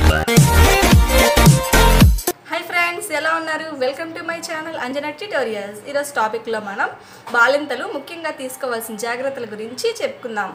hi friends ఎలా ఉన్నారు welcome to my channel Anjana tutorials ఈరోజు టాపిక్లో మనం బాలింతలు ముఖ్యంగా తీసుకోవాల్సిన జాగ్రత్తల గురించి చెప్పుకుందాం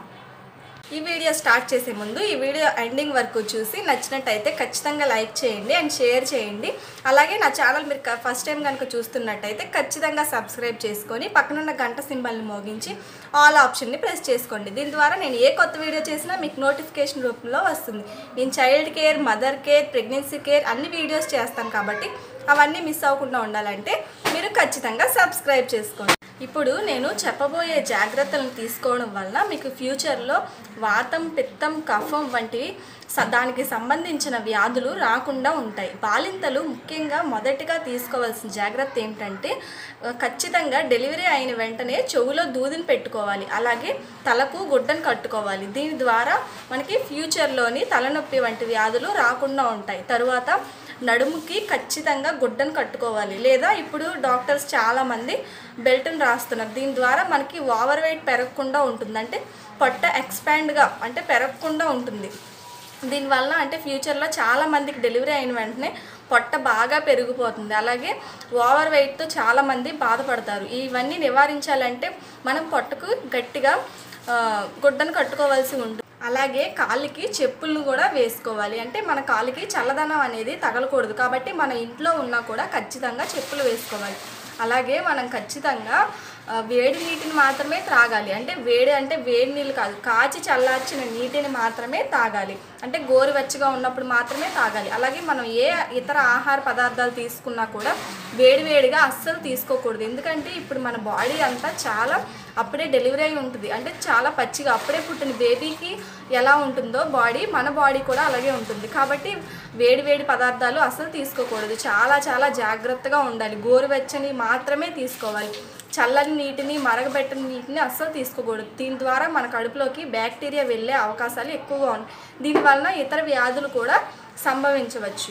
ఈ వీడియో స్టార్ట్ చేసే ముందు ఈ వీడియో ఎండింగ్ వరకు చూసి నచ్చినట్టయితే ఖచ్చితంగా లైక్ చేయండి అండ్ షేర్ చేయండి అలాగే నా ఛానల్ మీరు ఫస్ట్ టైం కనుక చూస్తున్నట్టయితే ఖచ్చితంగా సబ్స్క్రైబ్ చేసుకొని పక్కనున్న గంట సింబల్ని మోగించి ఆల్ ఆప్షన్ని ప్రెస్ చేసుకోండి దీని ద్వారా నేను ఏ కొత్త వీడియో చేసినా మీకు నోటిఫికేషన్ రూపంలో వస్తుంది నేను child care mother care pregnancy care అన్ని వీడియోస్ చేస్తాను కాబట్టి అవన్నీ మిస్ అవ్వకుండా ఉండాలంటే మీరు ఖచ్చితంగా సబ్స్క్రైబ్ చేసుకోండి ఇప్పుడు నేను చెప్పబోయే జాగ్రత్తలను తీసుకోవడం వల్ల మీకు ఫ్యూచర్లో వాతం పిత్తం కఫం వంటివి స- దానికి సంబంధించిన వ్యాధులు రాకుండా ఉంటాయి బాలింతలు ముఖ్యంగా మొదటిగా తీసుకోవాల్సిన జాగ్రత్త ఏమిటంటే ఆ, ఖచ్చితంగా డెలివరీ అయిన వెంటనే చెవులో దూదిని పెట్టుకోవాలి అలాగే తలకు గుడ్డను కట్టుకోవాలి దీని ద్వారా మనకి ఫ్యూచర్లోని తలనొప్పి వంటి వ్యాధులు రాకుండా ఉంటాయి తరువాత నడుముకి ఖచ్చితంగా గుడ్డను కట్టుకోవాలి లేదా ఇప్పుడు డాక్టర్స్ చాలామంది బెల్ట్ని రాస్తున్నారు దీని ద్వారా మనకి ఓవర్ వెయిట్ పెరగకుండా ఉంటుంది అంటే పొట్ట ఎక్స్పాండ్గా అంటే పెరగకుండా ఉంటుంది దీనివల్ల అంటే ఫ్యూచర్లో చాలా మందికి డెలివరీ అయిన వెంటనే పొట్ట బాగా పెరిగిపోతుంది అలాగే ఓవర్ వెయిట్తో చాలామంది బాధపడతారు ఇవన్నీ నివారించాలంటే మనం పొట్టకు గట్టిగా ఆ, గుడ్డను కట్టుకోవాల్సి ఉంటుంది అలాగే కాళ్ళకి చెప్పులను కూడా వేసుకోవాలి అంటే మన కాళ్ళకి చల్లదనం అనేది తగలకూడదు కాబట్టి మన ఇంట్లో ఉన్నా కూడా ఖచ్చితంగా చెప్పులు వేసుకోవాలి అలాగే మనం ఖచ్చితంగా ఆ, వేడి నీటిని మాత్రమే త్రాగాలి అంటే వేడి అంటే వేడి నీళ్ళు కాదు కాచి చల్లార్చిన నీటిని మాత్రమే తాగాలి అంటే గోరువెచ్చగా ఉన్నప్పుడు మాత్రమే తాగాలి అలాగే మనం ఏ ఇతర ఆహార పదార్థాలు తీసుకున్నా కూడా వేడివేడిగా అస్సలు తీసుకోకూడదు ఎందుకంటే ఇప్పుడు మన బాడీ అంతా చాలా అప్పుడే డెలివరీ అయి ఉంటుంది అంటే చాలా పచ్చిగా అప్పుడే పుట్టిన బేబీకి ఎలా ఉంటుందో బాడీ మన బాడీ కూడా అలాగే ఉంటుంది కాబట్టి వేడి వేడి పదార్థాలు అసలు తీసుకోకూడదు చాలా చాలా జాగ్రత్తగా ఉండాలి గోరువెచ్చని మాత్రమే తీసుకోవాలి చల్లని నీటిని మరగబెట్టని నీటిని అస్సలు తీసుకోకూడదు దీని ద్వారా మన కడుపులోకి బ్యాక్టీరియా వెళ్ళే అవకాశాలు ఎక్కువగా ఉన్నాయి దీనివలన ఇతర వ్యాధులు కూడా సంభవించవచ్చు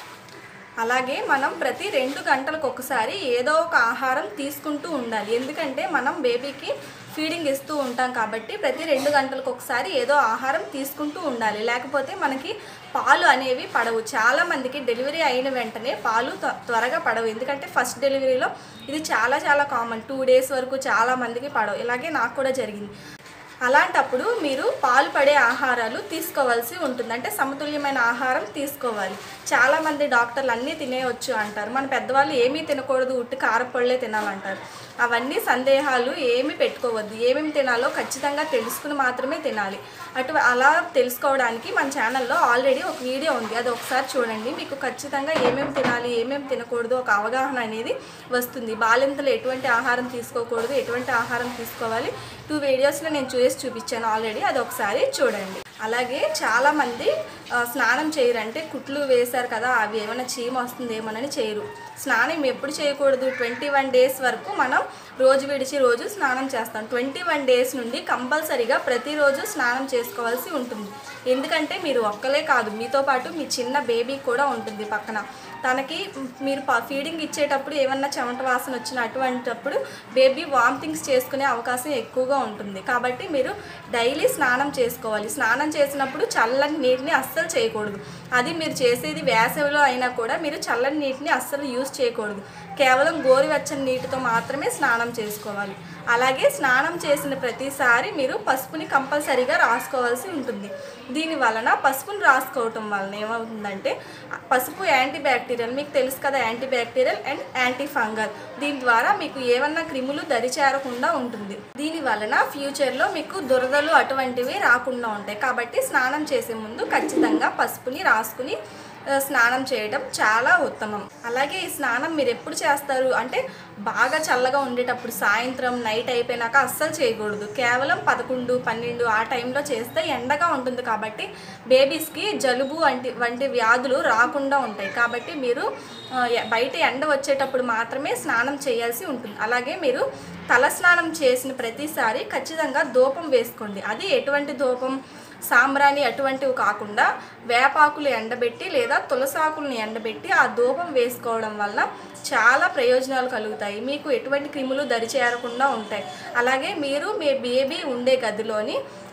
అలాగే మనం ప్రతి రెండు గంటలకు ఒకసారి ఏదో ఒక ఆహారం తీసుకుంటూ ఉండాలి ఎందుకంటే మనం బేబీకి ఫీడింగ్ ఇస్తూ ఉంటాం కాబట్టి ప్రతి రెండు గంటలకు ఒకసారి ఏదో ఆహారం తీసుకుంటూ ఉండాలి లేకపోతే మనకి పాలు అనేవి పడవు చాలా మందికి డెలివరీ అయిన వెంటనే పాలు త్వ- త్వరగా పడవు ఎందుకంటే ఫస్ట్ డెలివరీలో ఇది చాలా చాలా కామన్ టూ డేస్ వరకు చాలా మందికి పడవు ఇలాగే నాకు కూడా జరిగింది అలాంటప్పుడు మీరు పాలు పడే ఆహారాలు తీసుకోవాల్సి ఉంటుంది అంటే సమతుల్యమైన ఆహారం తీసుకోవాలి చాలామంది డాక్టర్లు అన్నీ తినేయవచ్చు అంటారు మన పెద్దవాళ్ళు ఏమీ తినకూడదు ఉట్టి కారపొళ్ళే తినాలంటారు అవన్నీ సందేహాలు ఏమీ పెట్టుకోవద్దు ఏమేమి తినాలో ఖచ్చితంగా తెలుసుకుని మాత్రమే తినాలి అటు అలా తెలుసుకోవడానికి మన ఛానల్లో ఆల్రెడీ ఒక వీడియో ఉంది అది ఒకసారి చూడండి మీకు ఖచ్చితంగా ఏమేమి తినాలి ఏమేమి తినకూడదు ఒక అవగాహన అనేది వస్తుంది బాలింతలు ఎటువంటి ఆహారం తీసుకోకూడదు ఎటువంటి ఆహారం తీసుకోవాలి టూ వీడియోస్లో నేను చూసి చూపించాను ఆల్రెడీ అది ఒకసారి చూడండి అలాగే చాలామంది ఆ, స్నానం చేయరు అంటే కుట్లు వేశారు కదా అవి ఏమైనా చీమ వస్తుందేమోనని చేయరు స్నానం ఎప్పుడు చేయకూడదు ట్వంటీ వన్ డేస్ వరకు మనం రోజు విడిచి రోజు స్నానం చేస్తాం ట్వంటీ వన్ డేస్ నుండి కంపల్సరీగా ప్రతిరోజు స్నానం చేసుకోవాల్సి ఉంటుంది ఎందుకంటే మీరు ఒక్కలే కాదు మీతో పాటు మీ చిన్న బేబీ కూడా ఉంటుంది పక్కన తనకి మీరు ప- ఫీడింగ్ ఇచ్చేటప్పుడు ఏమన్నా చెమట వాసన వచ్చిన అటువంటప్పుడు బేబీ వామిటింగ్స్ చేసుకునే అవకాశం ఎక్కువగా ఉంటుంది కాబట్టి మీరు డైలీ స్నానం చేసుకోవాలి స్నానం చేసినప్పుడు చల్లని నీటిని అస్సలు చేయకూడదు అది మీరు చేసేది వేసవిలో అయినా కూడా మీరు చల్లని నీటిని అస్సలు యూజ్ చేయకూడదు కేవలం గోరువెచ్చని నీటితో మాత్రమే స్నానం చేసుకోవాలి అలాగే స్నానం చేసిన ప్రతిసారి మీరు పసుపుని కంపల్సరీగా రాసుకోవాల్సి ఉంటుంది దీని వలన పసుపుని రాసుకోవటం వలన ఏమవుతుందంటే పసుపు యాంటీ బ్యాక్టీరియల్ మీకు తెలుసు కదా anti bacterial and anti fungal దీని ద్వారా మీకు ఏమన్నా క్రిములు దరిచేరకుండా ఉంటుంది దీని వలన ఫ్యూచర్లో మీకు దురదలు అటువంటివి రాకుండా ఉంటాయి కాబట్టి స్నానం చేసే ముందు ఖచ్చితంగా పసుపుని రాసుకుని ఆ, స్నానం చేయడం చాలా ఉత్తమం అలాగే ఈ స్నానం మీరు ఎప్పుడు చేస్తారు అంటే బాగా చల్లగా ఉండేటప్పుడు సాయంత్రం నైట్ అయిపోయినాక అస్సలు చేయకూడదు కేవలం పదకొండు పన్నెండు ఆ టైంలో చేస్తే ఎండగా ఉంటుంది కాబట్టి బేబీస్కి జలుబు వంటి వంటి వ్యాధులు రాకుండా ఉంటాయి కాబట్టి మీరు ఆ, ఎ- బయట ఎండ వచ్చేటప్పుడు మాత్రమే స్నానం చేయాల్సి ఉంటుంది అలాగే మీరు తల స్నానం చేసిన ప్రతిసారి ఖచ్చితంగా ధూపం వేసుకోండి అది ఎటువంటి ధూపం సాంబ్రాణి అటువంటివి కాకుండా వేపాకులు ఎండబెట్టి లేదా తులసాకులను ఎండబెట్టి ఆ ధూపం వేసుకోవడం వల్ల చాలా ప్రయోజనాలు కలుగుతాయి మీకు ఎటువంటి క్రిములు దరిచేరకుండా ఉంటాయి అలాగే మీరు మీ బేబీ ఉండే గదిలోని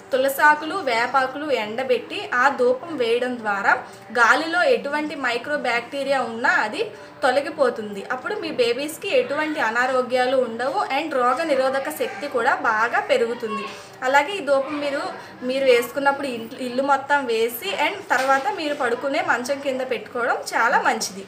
తులసాకులు వేపాకులు ఎండబెట్టి ఆ ధూపం వేయడం ద్వారా గాలిలో ఎటువంటి మైక్రో బ్యాక్టీరియా ఉన్నా అది తొలగిపోతుంది అప్పుడు మీ బేబీస్కి ఎటువంటి అనారోగ్యాలు ఉండవు అండ్ రోగ నిరోధక శక్తి కూడా బాగా పెరుగుతుంది అలాగే ఈ ధూపం మీరు మీరు వేసుకున్నప్పుడు ఇంట్లో ఇల్లు మొత్తం వేసి అండ్ తర్వాత మీరు పడుకునే మంచం కింద పెట్టుకోవడం చాలా మంచిది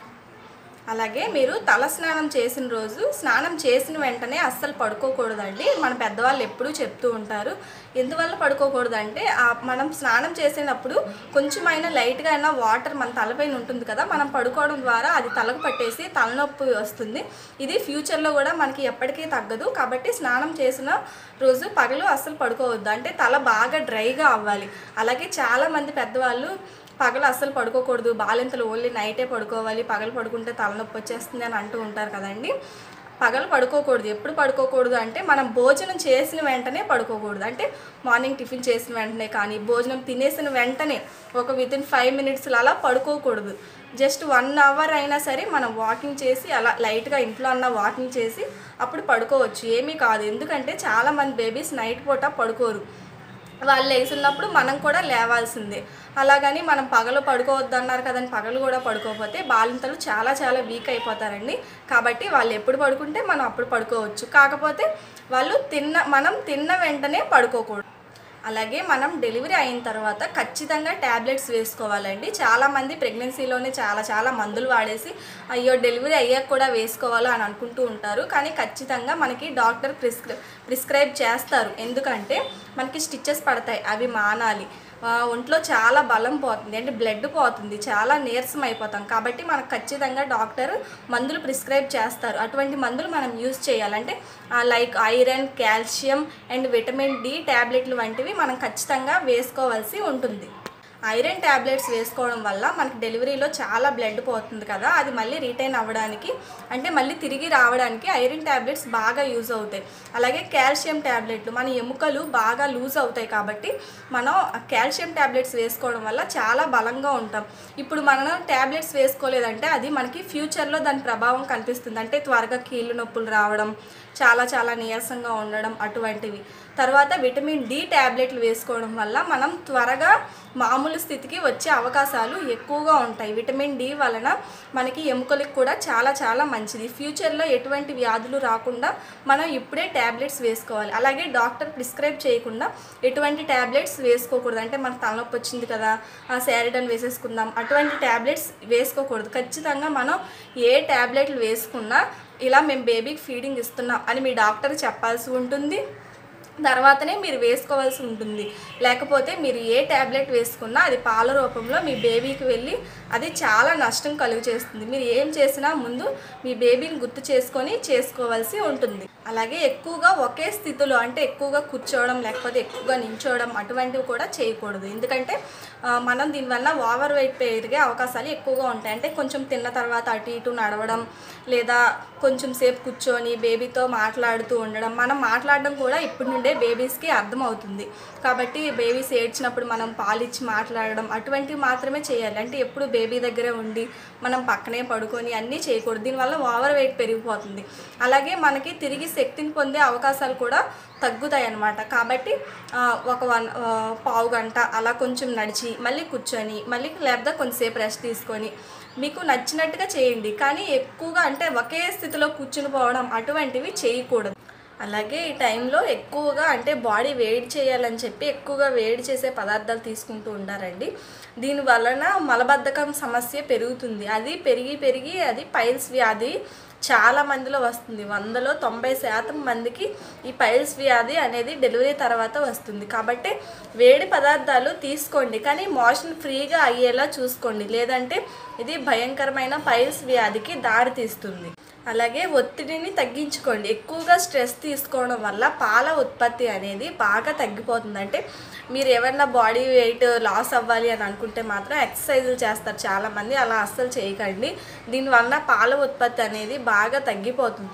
అలాగే మీరు తల స్నానం చేసిన రోజు స్నానం చేసిన వెంటనే అస్సలు పడుకోకూడదండి మన పెద్దవాళ్ళు ఎప్పుడూ చెప్తూ ఉంటారు ఎందువల్ల పడుకోకూడదంటే ఆ మనం స్నానం చేసేటప్పుడు కొంచెమైనా లైట్గా అయినా వాటర్ మన తలపైన ఉంటుంది కదా మనం పడుకోవడం ద్వారా అది తలకు పట్టేసి తలనొప్పి వస్తుంది ఇది ఫ్యూచర్లో కూడా మనకి ఎప్పటికీ తగ్గదు కాబట్టి స్నానం చేసిన రోజు పగలు అస్సలు పడుకోవద్దు అంటే తల బాగా డ్రైగా అవ్వాలి అలాగే చాలామంది పెద్దవాళ్ళు పగలు అస్సలు పడుకోకూడదు బాలింతలు ఓన్లీ నైటే పడుకోవాలి పగలు పడుకుంటే తలనొప్పి వచ్చేస్తుంది అని అంటూ ఉంటారు కదండి పగలు పడుకోకూడదు ఎప్పుడు పడుకోకూడదు అంటే మనం భోజనం చేసిన వెంటనే పడుకోకూడదు అంటే మార్నింగ్ టిఫిన్ చేసిన వెంటనే కానీ భోజనం తినేసిన వెంటనే ఒక విత్ ఇన్ ఫైవ్ మినిట్స్లో అలా పడుకోకూడదు జస్ట్ వన్ అవర్ అయినా సరే మనం వాకింగ్ చేసి అలా లైట్గా ఇంట్లో అన్న వాకింగ్ చేసి అప్పుడు పడుకోవచ్చు ఏమీ కాదు ఎందుకంటే చాలామంది బేబీస్ నైట్ పూట పడుకోరు వాళ్ళు లేచున్నప్పుడు మనం కూడా లేవాల్సిందే అలాగని మనం పగలు పడుకోవద్దు అన్నారు కదండి పగలు కూడా పడుకోకపోతే బాలింతలు చాలా చాలా వీక్ అయిపోతారండి కాబట్టి వాళ్ళు ఎప్పుడు పడుకుంటే మనం అప్పుడు పడుకోవచ్చు కాకపోతే వాళ్ళు తిన్న మనం తిన్న వెంటనే పడుకోకూడదు అలాగే మనం డెలివరీ అయిన తర్వాత ఖచ్చితంగా ట్యాబ్లెట్స్ వేసుకోవాలండి చాలామంది ప్రెగ్నెన్సీలోనే చాలా చాలా మందులు వాడేసి అయ్యో డెలివరీ అయ్యాక కూడా వేసుకోవాలా అని అనుకుంటూ ఉంటారు కానీ ఖచ్చితంగా మనకి డాక్టర్ ప్రిస్క్రై ప్రిస్క్రైబ్ చేస్తారు ఎందుకంటే మనకి స్టిచ్చెస్ పడతాయి అవి మానాలి ఆ, ఒంట్లో చాలా బలం పోతుంది అంటే బ్లడ్ పోతుంది చాలా నీరసం అయిపోతాం కాబట్టి మనకు ఖచ్చితంగా డాక్టర్ మందులు ప్రిస్క్రైబ్ చేస్తారు అటువంటి మందులు మనం యూజ్ చేయాలంటే like iron calcium and vitamin D ట్యాబ్లెట్లు వంటివి మనం ఖచ్చితంగా వేసుకోవాల్సి ఉంటుంది ఐరన్ ట్యాబ్లెట్స్ వేసుకోవడం వల్ల మనకి డెలివరీలో చాలా బ్లడ్ పోతుంది కదా అది మళ్ళీ రిటైన్ అవ్వడానికి అంటే మళ్ళీ తిరిగి రావడానికి ఐరన్ ట్యాబ్లెట్స్ బాగా యూజ్ అవుతాయి అలాగే కాల్షియం ట్యాబ్లెట్లు మన ఎముకలు బాగా లూజ్ అవుతాయి కాబట్టి మనం కాల్షియం ట్యాబ్లెట్స్ వేసుకోవడం వల్ల చాలా బలంగా ఉంటాం ఇప్పుడు మనం ట్యాబ్లెట్స్ వేసుకోలేదంటే అది మనకి ఫ్యూచర్లో దాని ప్రభావం కనిపిస్తుంది అంటే త్వరగా కీళ్ళు నొప్పులు రావడం చాలా చాలా నీరసంగా ఉండడం అటువంటివి తర్వాత విటమిన్ డి ట్యాబ్లెట్లు వేసుకోవడం వల్ల మనం త్వరగా మామూలు స్థితికి వచ్చే అవకాశాలు ఎక్కువగా ఉంటాయి విటమిన్ డి వలన మనకి ఎముకలకు కూడా చాలా చాలా మంచిది ఫ్యూచర్లో ఎటువంటి వ్యాధులు రాకుండా మనం ఇప్పుడే ట్యాబ్లెట్స్ వేసుకోవాలి అలాగే డాక్టర్ ప్రిస్క్రైబ్ చేయకుండా ఎటువంటి ట్యాబ్లెట్స్ వేసుకోకూడదు అంటే మనకు తలనొప్పి వచ్చింది కదా ఆ శారిడన్ వేసేసుకుందాం అటువంటి ట్యాబ్లెట్స్ వేసుకోకూడదు ఖచ్చితంగా మనం ఏ ట్యాబ్లెట్లు వేసుకున్నా ఇలా మేము బేబీకి ఫీడింగ్ ఇస్తున్నాం అని మీ డాక్టర్ చెప్పాల్సి ఉంటుంది తర్వాతనే మీరు వేసుకోవాల్సి ఉంటుంది లేకపోతే మీరు ఏ ట్యాబ్లెట్ వేసుకున్నా అది పాల రూపంలో మీ బేబీకి వెళ్ళి అది చాలా నష్టం కలుగు చేస్తుంది మీరు ఏం చేసినా ముందు మీ బేబీని గుర్తు చేసుకొని చేసుకోవాల్సి ఉంటుంది అలాగే ఎక్కువగా ఒకే స్థితిలో అంటే ఎక్కువగా కూర్చోవడం లేకపోతే ఎక్కువగా నించోవడం అటువంటివి కూడా చేయకూడదు ఎందుకంటే ఆ, మనం దీనివల్ల ఓవర్ వెయిట్ పెరిగే అవకాశాలు ఎక్కువగా ఉంటాయి అంటే కొంచెం తిన్న తర్వాత అటు ఇటు నడవడం లేదా కొంచెం సేపు కూర్చొని బేబీతో మాట్లాడుతూ ఉండడం మనం మాట్లాడడం కూడా ఇప్పటి నుండే బేబీస్కి అర్థమవుతుంది కాబట్టి బేబీస్ ఏడ్చినప్పుడు మనం పాలిచ్చి మాట్లాడడం అటువంటివి మాత్రమే చేయాలి అంటే ఎప్పుడు బేబీ దగ్గరే ఉండి మనం పక్కనే పడుకొని అన్నీ చేయకూడదు దీనివల్ల ఓవర్ వెయిట్ పెరిగిపోతుంది అలాగే మనకి తిరిగి శక్తిని పొందే అవకాశాలు కూడా తగ్గుతాయి అన్నమాట కాబట్టి ఆ, ఒక వన్ ఆ, పావు గంట అలా కొంచెం నడిచి మళ్ళీ కూర్చొని మళ్ళీ లేకపోతే కొంచెంసేపు రెస్ట్ తీసుకొని మీకు నచ్చినట్టుగా చేయండి కానీ ఎక్కువగా అంటే ఒకే స్థితిలో కూర్చుని పోవడం అటువంటివి చేయకూడదు అలాగే ఈ టైంలో ఎక్కువగా అంటే బాడీ వేడి చేయాలని చెప్పి ఎక్కువగా వేడి చేసే పదార్థాలు తీసుకుంటూ ఉంటారండి దీని వలన మలబద్ధకం సమస్య పెరుగుతుంది అది పెరిగి పెరిగి అది పైల్స్ వ్యాధి చాలా మందిలో వస్తుంది వందలో తొంభై శాతం మందికి ఈ పైల్స్ వ్యాధి అనేది డెలివరీ తర్వాత వస్తుంది కాబట్టి వేడి పదార్థాలు తీసుకోండి కానీ మోషన్ ఫ్రీగా అయ్యేలా చూసుకోండి లేదంటే ఇది భయంకరమైన పైల్స్ వ్యాధికి దారితీస్తుంది అలాగే ఒత్తిడిని తగ్గించుకోండి ఎక్కువగా స్ట్రెస్ తీసుకోవడం వల్ల పాల ఉత్పత్తి అనేది బాగా తగ్గిపోతుంది అంటే మీరు ఏమన్నా బాడీ వెయిట్ లాస్ అవ్వాలి అని అనుకుంటే మాత్రం ఎక్సర్సైజులు చేస్తారు చాలామంది అలా అస్సలు చేయకండి దీనివల్ల పాల ఉత్పత్తి అనేది బాగా తగ్గిపోతుంది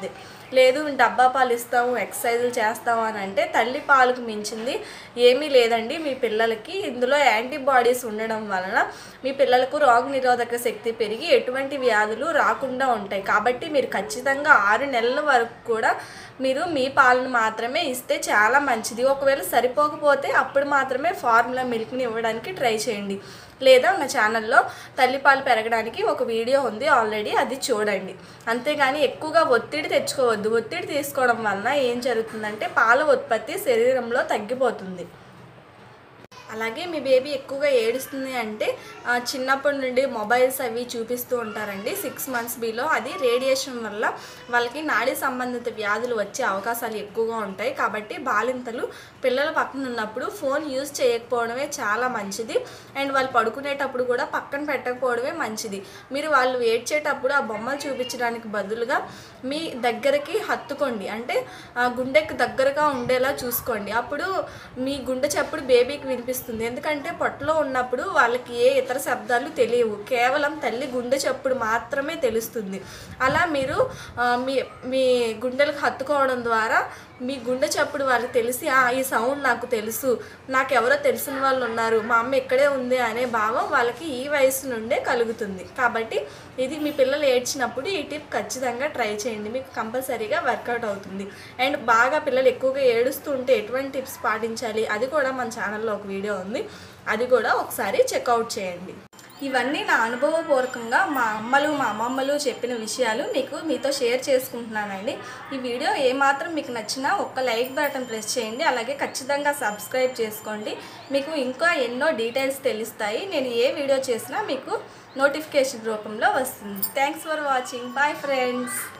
లేదు డబ్బా పాలు ఇస్తాము ఎక్సర్సైజులు చేస్తాము అని అంటే తల్లి పాలకు మించింది ఏమీ లేదండి మీ పిల్లలకి ఇందులో యాంటీబాడీస్ ఉండడం వలన మీ పిల్లలకు రోగ నిరోధక శక్తి పెరిగి ఎటువంటి వ్యాధులు రాకుండా ఉంటాయి కాబట్టి మీరు ఖచ్చితంగా ఆరు నెలల వరకు కూడా మీరు మీ పాలను మాత్రమే ఇస్తే చాలా మంచిది ఒకవేళ సరిపోకపోతే అప్పుడు మాత్రమే ఫార్ములా మిల్క్ని ఇవ్వడానికి ట్రై చేయండి లేదా నా ఛానల్లో తల్లిపాలు పెరగడానికి ఒక వీడియో ఉంది ఆల్రెడీ అది చూడండి అంతేగాని ఎక్కువగా ఒత్తిడి తెచ్చుకోవద్దు ఒత్తిడి తీసుకోవడం వలన ఏం జరుగుతుందంటే పాల ఉత్పత్తి శరీరంలో తగ్గిపోతుంది అలాగే మీ బేబీ ఎక్కువగా ఏడుస్తుంది అంటే ఆ, చిన్నప్పటి నుండి మొబైల్స్ అవి చూపిస్తూ ఉంటారండి సిక్స్ మంత్స్ బిలో అది రేడియేషన్ వల్ల వాళ్ళకి నాడీ సంబంధిత వ్యాధులు వచ్చే అవకాశాలు ఎక్కువగా ఉంటాయి కాబట్టి బాలింతలు పిల్లల పక్కన ఉన్నప్పుడు ఫోన్ యూజ్ చేయకపోవడమే చాలా మంచిది అండ్ వాళ్ళు పడుకునేటప్పుడు కూడా పక్కన పెట్టకపోవడమే మంచిది మీరు వాళ్ళు ఏడ్చేటప్పుడు ఆ బొమ్మలు చూపించడానికి బదులుగా మీ దగ్గరికి హత్తుకోండి అంటే ఆ గుండెకి దగ్గరగా ఉండేలా చూసుకోండి అప్పుడు మీ గుండె చప్పుడు బేబీకి వినిపిస్తుంది ఎందుకంటే పొట్టలో ఉన్నప్పుడు వాళ్ళకి ఏ ఇతర శబ్దాలు తెలియవు కేవలం తల్లి గుండె చప్పుడు మాత్రమే తెలుస్తుంది అలా మీరు ఆ, మీ మీ గుండెలకు హత్తుకోవడం ద్వారా మీ గుండె చప్పుడు వాళ్ళకి తెలిసి "ఆ, ఈ సౌండ్ నాకు తెలుసు నాకు ఎవరో తెలిసిన వాళ్ళు ఉన్నారు మా అమ్మ ఇక్కడే ఉంది అనే భావం వాళ్ళకి ఈ వయసు నుండే కలుగుతుంది కాబట్టి ఇది మీ పిల్లలు ఏడ్చినప్పుడు ఈ టిప్ ఖచ్చితంగా ట్రై చేయండి మీకు కంపల్సరీగా వర్కౌట్ అవుతుంది అండ్ బాగా పిల్లలు ఎక్కువగా ఏడుస్తూ ఉంటే ఎటువంటి టిప్స్ పాటించాలి అది కూడా మన ఛానల్లో ఒక వీడియో ఉంది అది కూడా ఒకసారి చెక్అవుట్ చేయండి ఇవన్నీ నా అనుభవపూర్వకంగా మా అమ్మలు మా అమ్మమ్మలు చెప్పిన విషయాలు మీకు మీతో షేర్ చేసుకుంటున్నానండి ఈ వీడియో ఏమాత్రం మీకు నచ్చినా ఒక్క లైక్ బటన్ ప్రెస్ చేయండి అలాగే ఖచ్చితంగా సబ్స్క్రైబ్ చేసుకోండి మీకు ఇంకా ఎన్నో డీటెయిల్స్ తెలుస్తాయి నేను ఏ వీడియో చేసినా మీకు నోటిఫికేషన్ రూపంలో వస్తుంది thanks for watching bye friends